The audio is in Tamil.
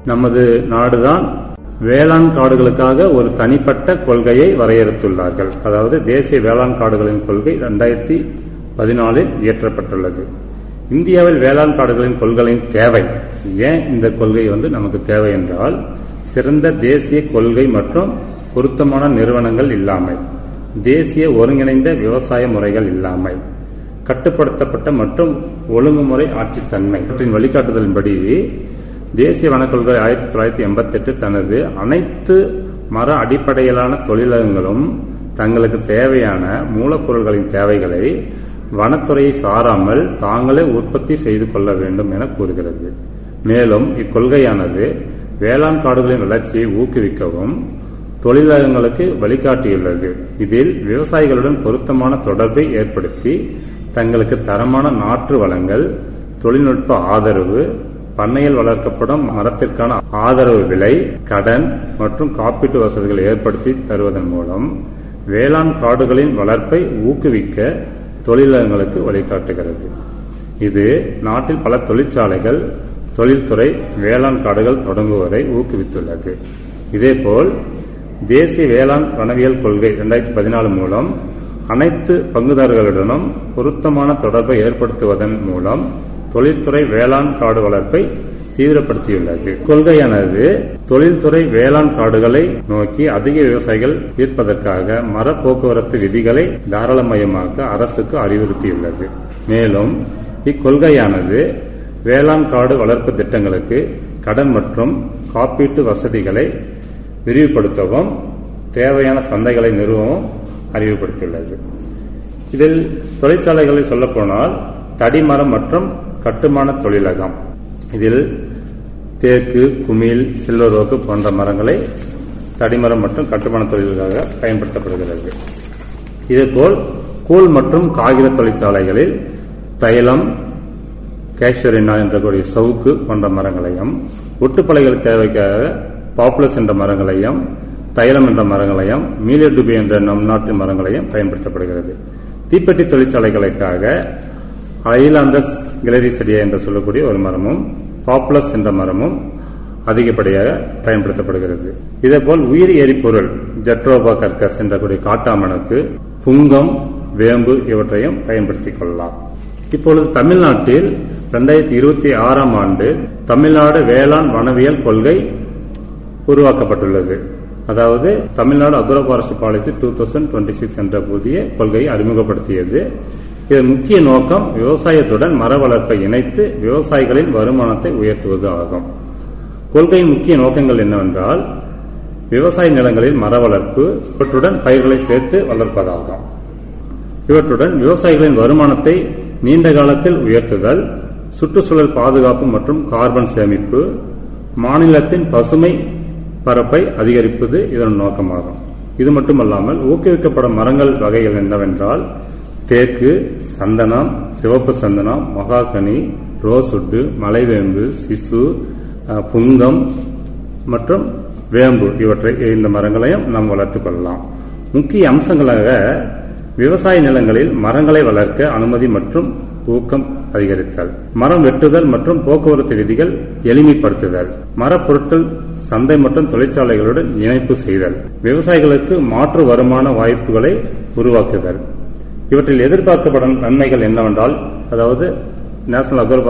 நமது நாடுதான் வேளாண் காடுகளுக்காக ஒரு தனிப்பட்ட கொள்கையை வரையறுத்துள்ளார்கள் அதாவது தேசிய வேளாண் காடுகளின் கொள்கை இரண்டாயிரத்தி பதினாலில் இயற்றப்பட்டுள்ளது இந்தியாவில் வேளாண் காடுகளின் கொள்கையின் தேவை ஏன் இந்த கொள்கை வந்து நமக்கு தேவை என்றால் சிறந்த தேசிய கொள்கை மற்றும் பொருத்தமான நிறுவனங்கள் இல்லாமை தேசிய ஒருங்கிணைந்த விவசாய முறைகள் இல்லாமை கட்டுப்படுத்தப்பட்ட மற்றும் ஒழுங்குமுறை ஆட்சித்தன்மை இவற்றின் வழிகாட்டுதலின்படி தேசிய வனக்கொள்கை ஆயிரத்தி தொள்ளாயிரத்தி எண்பத்தி எட்டு தனது அனைத்து மர அடிப்படையிலான தொழிலகங்களும் தங்களுக்கு தேவையான மூலப்பொருள்களின் தேவைகளை வனத்துறையை சாராமல் தாங்களே உற்பத்தி செய்து கொள்ள வேண்டும் என கூறுகிறது மேலும் இக்கொள்கையானது வேளாண் காடுகளின் வளர்ச்சியை ஊக்குவிக்கவும் தொழிலகங்களுக்கு வழிகாட்டியுள்ளது இதில் விவசாயிகளுடன் பொருத்தமான தொடர்பை ஏற்படுத்தி தங்களுக்கு தரமான நாற்று வளங்கள் தொழில்நுட்ப ஆதரவு பண்ணையில் வளர்க்கப்படும் மரத்திற்கான ஆதரவு விலை கடன் மற்றும் காப்பீட்டு வசதிகளை ஏற்படுத்தி தருவதன் மூலம் வேளாண் காடுகளின் வளர்ப்பை ஊக்குவிக்க தொழிலகங்களுக்கு வழிகாட்டுகிறது இது நாட்டில் பல தொழிற்சாலைகள் தொழில்துறை வேளாண் காடுகள் தொடங்குவதை ஊக்குவித்துள்ளது இதேபோல் தேசிய வேளாண் வனவியல் கொள்கை இரண்டாயிரத்தி பதினாலு மூலம் அனைத்து பங்குதாரர்களுடனும் பொருத்தமான தொடர்பை ஏற்படுத்துவதன் மூலம் தொழில்துறை வேளாண் காடு வளர்ப்பை தீவிரப்படுத்தியுள்ளது கொள்கையானது தொழில்துறை வேளாண் காடுகளை நோக்கி அதிக விவசாயிகள் ஈர்ப்பதற்காக மர போக்குவரத்து விதிகளை தாராளமயமாக்க அரசுக்கு அறிவுறுத்தியுள்ளது மேலும் இக்கொள்கையானது வேளாண் காடு வளர்ப்பு திட்டங்களுக்கு கடன் மற்றும் காப்பீட்டு வசதிகளை விரிவுபடுத்தவும் தேவையான சந்தைகளை நிறுவவும் அறிவுறுத்தியுள்ளது இதில் தொழிற்சாலைகளில் சொல்லப்போனால் தடிமரம் மற்றும் கட்டுமான தொழிலகம் இதில் தேக்கு குமிழ் சில்வர் ஓக்கு போன்ற மரங்களை தடிமரம் மற்றும் கட்டுமான தொழிலுக்காக பயன்படுத்தப்படுகிறது இதேபோல் கூழ் மற்றும் காகித தொழிற்சாலைகளில் தைலம் கேஷரினா என்ற கூடிய சவுக்கு போன்ற மரங்களையும் ஒட்டுப்பலைகள் தேவைக்காக பாப்புலஸ் என்ற மரங்களையும் தைலம் என்ற மரங்களையும் மீலியடுபி என்ற நம் நாட்டு மரங்களையும் பயன்படுத்தப்படுகிறது தீப்பெட்டி தொழிற்சாலைகளுக்காக ஐலாந்தஸ் கிளரிசடியா என்று சொல்லக்கூடிய ஒரு மரமும் பாப்புலஸ் என்ற மரமும் அதிகப்படியாக பயன்படுத்தப்படுகிறது இதேபோல் உயிரி எரிபொருள் ஜெட்ரோபா கர்கஸ் என்ற கூடிய காட்டாமணக்கு புங்கம் வேம்பு இவற்றையும் பயன்படுத்திக் கொள்ளலாம் இப்பொழுது தமிழ்நாட்டில் இரண்டாயிரத்தி இருபத்தி ஆறாம் ஆண்டு தமிழ்நாடு வேளாண் வனவியல் கொள்கை உருவாக்கப்பட்டுள்ளது அதாவது Tamil Nadu agro forest policy two thousand twenty six என்ற புதிய கொள்கையை அறிமுகப்படுத்தியது இதன் முக்கிய நோக்கம் விவசாயத்துடன் மர வளர்ப்பை இணைத்து விவசாயிகளின் வருமானத்தை உயர்த்துவது ஆகும் கொள்கையின் முக்கிய நோக்கங்கள் என்னவென்றால் விவசாய நிலங்களில் மர வளர்ப்பு இவற்றுடன் பயிர்களை சேர்த்து வளர்ப்பதாகும் இவற்றுடன் விவசாயிகளின் வருமானத்தை நீண்ட காலத்தில் உயர்த்துதல் சுற்றுச்சூழல் பாதுகாப்பு மற்றும் கார்பன் சேமிப்பு மாநிலத்தின் பசுமை பரப்பை அதிகரிப்பது இதன் நோக்கமாகும் இது மட்டுமல்லாமல் ஊக்குவிக்கப்படும் மரங்கள் வகைகள் என்னவென்றால் தேக்கு சந்தனம் சிவப்பு சந்தனம் மகாகனி ரோசுட்டு மலைவேம்பு சிசு அஹ், புங்கம் மற்றும் வேம்பு இவற்றை இந்த மரங்களையும் நாம் வளர்த்துக் கொள்ளலாம் முக்கிய அம்சங்களாக விவசாய நிலங்களில் மரங்களை வளர்க்க அனுமதி மற்றும் ஊக்கம் அதிகரித்தல் மரம் வெட்டுதல் மற்றும் போக்குவரத்து விதிகள் எளிமைப்படுத்துதல் மரப்பொருட்கள் சந்தை மற்றும் தொழிற்சாலைகளுடன் இணைப்பு செய்தல் விவசாயிகளுக்கு மாற்று வருமான வாய்ப்புகளை உருவாக்குதல் இவற்றில் எதிர்பார்க்கப்படும் நன்மைகள் என்னவென்றால் அதாவது நேஷனல் அக்ரோ